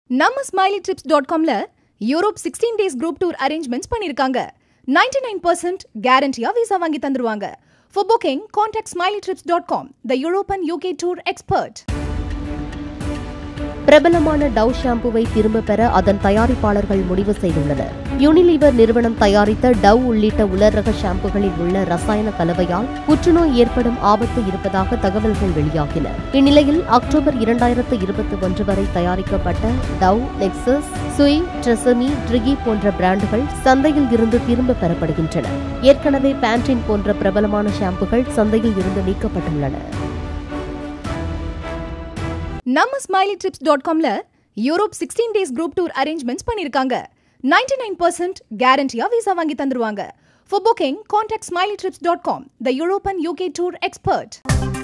நம்ம smiley trips dot காம்ல Europe sixteen days group tour arrangements பண்ணிருக்காங்க நைன்டி நைன் பர்சன்ட் கேரண்டியா விசா வாங்கி தந்துருவாங்க for booking contact smiley trips dot com the European UK tour expert பிரபலமான Dove ஷாம்புவை திரும்ப பெற அதன் தயாரிப்பாளர்கள் முடிவு செய்துள்ளனர் யூனிலீவர் நிறுவனம் தயாரித்த டவ் உள்ளிட்ட உலர்ரக ஷாம்புகளில் உள்ள ரசாயன கலவையால் புற்றுநோய் ஏற்படும் ஆபத்து இருப்பதாக தகவல்கள் வெளியாகின இந்நிலையில் அக்டோபர் இரண்டாயிரத்து இருபத்தி ஒன்று வரை தயாரிக்கப்பட்ட டவ் நெக்ஸஸ் சுய் ட்ரெசமி ட்ரிகி போன்ற பிராண்டுகள் சந்தையில் இருந்து திரும்ப பெறப்படுகின்றன ஏற்கனவே பேண்டின் போன்ற பிரபலமான ஷாம்புகள் சந்தையில் இருந்து நீக்கப்பட்டுள்ளன நம்ம ஸ்மைலி ட்ரிப்ஸ் டாட் காம்ல Europe sixteen days group tour arrangements பண்ணிருக்காங்க நைன்டி நைன் பர்சன்ட் கேரண்டியா விசா வாங்கி தந்துருவாங்க for booking contact smiley trips dot com the European UK tour expert